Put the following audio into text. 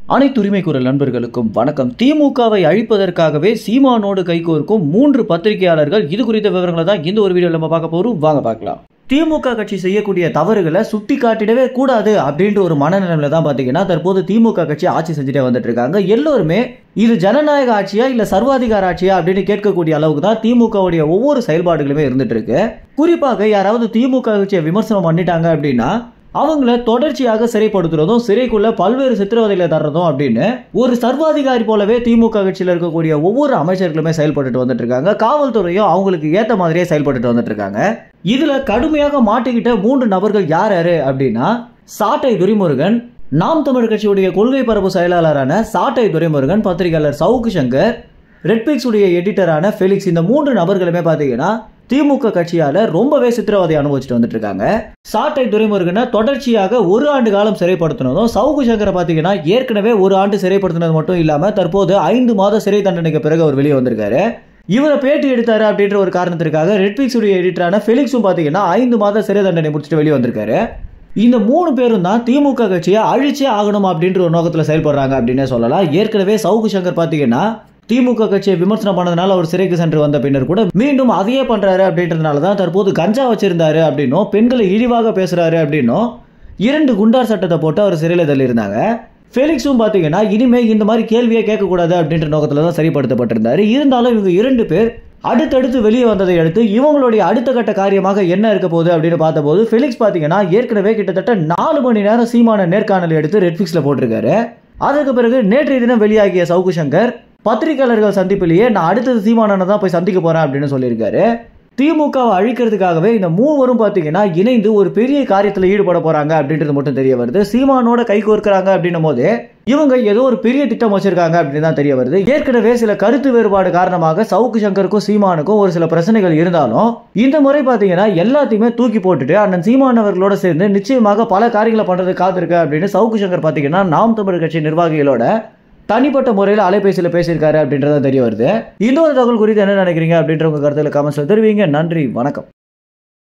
அனைத்து உரிமை குரல் நண்பர்களுக்கும் வணக்கம் திமுகவை அழிப்பதற்காகவே சீமானோடு கைகோர்க்கும் மூன்று பத்திரிகையாளர்கள் இது குறித்த விவரங்களை தான் இந்த ஒரு வீடியோவில் நம்ம பார்க்க போறோம் வாங்க பார்க்கலாம் திமுக கட்சி செய்யக்கூடிய தவறுகளை சுட்டி காட்டிடவே கூடாது அப்படின்ற ஒரு மனநிலையில தான் பாத்தீங்கன்னா தற்போது திமுக கட்சி ஆட்சி செஞ்சுட்டே வந்துட்டு இருக்காங்க எல்லோருமே இது ஜனநாயக ஆட்சியா இல்ல சர்வாதிகார ஆட்சியா அப்படின்னு கேட்கக்கூடிய அளவுக்கு தான் திமுகவுடைய ஒவ்வொரு செயல்பாடுகளுமே இருந்துட்டு இருக்கு குறிப்பாக யாராவது திமுக கட்சியை விமர்சனம் பண்ணிட்டாங்க அப்படின்னா அவங்கள தொடர்ச்சியாக சிறைப்படுத்துறதும் சிறைக்குள்ள பல்வேறு சித்திரவதைகளை தர்றதும் அப்படின்னு ஒரு சர்வாதிகாரி போலவே திமுக கட்சியில் இருக்கக்கூடிய ஒவ்வொரு அமைச்சர்களுமே செயல்பட்டுட்டு வந்துட்டு இருக்காங்க காவல்துறையும் அவங்களுக்கு ஏத்த மாதிரியே செயல்பட்டுட்டு வந்துட்டு இருக்காங்க இதுல கடுமையாக மாட்டிக்கிட்ட மூன்று நபர்கள் யார் யாரு அப்படின்னா சாட்டை துரைமுருகன் நாம் தமிழ் கட்சியுடைய கொள்கை பரப்பு செயலாளரான சாட்டை துரைமுருகன் பத்திரிகையாளர் சவுக்கு சங்கர் ரெட்பிக்ஸ் உடைய எடிட்டரான ஃபெலிக்ஸ் இந்த மூன்று நபர்களுமே பார்த்தீங்கன்னா திமுக கட்சியால ரொம்பவே சித்திரவதை அனுபவிச்சுட்டு வந்துட்டு இருக்காங்க சாட்டை துரைமுருகனை தொடர்ச்சியாக ஒரு ஆண்டு காலம் சிறைப்படுத்தினதும் சவுக்கு சங்கரை பார்த்தீங்கன்னா ஏற்கனவே ஒரு ஆண்டு சிறைப்படுத்தினது மட்டும் இல்லாம தற்போது ஐந்து மாத சிறை தண்டனைக்கு பிறகு அவர் வெளியே வந்திருக்காரு இவரை பேட்டி எடுத்தாரு அப்படின்ற ஒரு காரணத்திற்காக ரெட்பிக்ஸ் உடைய எடிட்டரான ஃபெலிக்ஸும் பார்த்தீங்கன்னா ஐந்து மாத சிறை தண்டனை முடிச்சுட்டு வெளியே வந்திருக்காரு இந்த மூணு பேரும் தான் திமுக கட்சியை அழிச்சே ஆகணும் அப்படின்ற ஒரு நோக்கத்தில் செயல்படுறாங்க அப்படின்னே சொல்லலாம் ஏற்கனவே சவுக்கு சங்கர் பார்த்தீங்கன்னா திமுக கட்சியை விமர்சனம் பண்ணதுனால அவர் சிறைக்கு சென்று வந்த பின்னர் கூட மீண்டும் அதையே பண்றாரு அப்படின்றதுனால தான் தற்போது கஞ்சா வச்சிருந்தாரு அப்படின்னும் பெண்களை இழிவாக பேசுறாரு அப்படின்னும் இரண்டு குண்டார் சட்டத்தை போட்டு அவர் சிறையில் தள்ளியிருந்தாங்க ஃபெலிக்ஸும் பார்த்தீங்கன்னா இனிமே இந்த மாதிரி கேள்வியே கேட்கக்கூடாது அப்படின்ற நோக்கத்தில் தான் சரிப்படுத்தப்பட்டிருந்தாரு இருந்தாலும் இவங்க இரண்டு பேர் அடுத்தடுத்து வெளியே வந்ததை அடுத்து இவங்களுடைய அடுத்த கட்ட காரியமாக என்ன இருக்க போகுது அப்படின்னு பார்த்தபோது ஃபெலிக்ஸ் பார்த்தீங்கன்னா ஏற்கனவே கிட்டத்தட்ட நாலு மணி நேரம் சீமான நேர்காணல் எடுத்து ரெட்ஃபிக்ஸில் போட்டிருக்காரு அதற்கு பிறகு நேற்றைய தினம் வெளியாகிய சவுக்கு சங்கர் பத்திரிகையாளர்கள் சந்திப்பிலேயே நான் அடுத்தது சீமானனை தான் போய் சந்திக்க போறேன் அப்படின்னு சொல்லியிருக்காரு திமுகவை அழிக்கிறதுக்காகவே இந்த மூவரும் பார்த்தீங்கன்னா இணைந்து ஒரு பெரிய காரியத்தில் ஈடுபட போறாங்க அப்படின்றது மட்டும் தெரிய வருது சீமானோட கை கோர்க்கிறாங்க அப்படின்னும் போது இவங்க ஏதோ ஒரு பெரிய திட்டம் வச்சிருக்காங்க அப்படின்னு தான் தெரிய வருது ஏற்கனவே சில கருத்து வேறுபாடு காரணமாக சவுக்கு சங்கருக்கும் சீமானுக்கும் ஒரு சில பிரச்சனைகள் இருந்தாலும் இந்த முறை பார்த்தீங்கன்னா எல்லாத்தையுமே தூக்கி போட்டுட்டு அண்ணன் சீமான் அவர்களோட சேர்ந்து நிச்சயமாக பல காரியங்களை பண்றது காத்திருக்க அப்படின்னு சவுக்கு சங்கர் பார்த்தீங்கன்னா நாம் தமிழர் கட்சி நிர்வாகிகளோட தனிப்பட்ட முறையில் அலைபேசியில் பேசியிருக்காரு அப்படின்றத தெரிய வருது இன்னொரு தகவல் குறித்து என்ன நினைக்கிறீங்க அப்படின்ற உங்க கருத்துல கமெண்ட்ஸ்ல தெரிவிங்க நன்றி வணக்கம்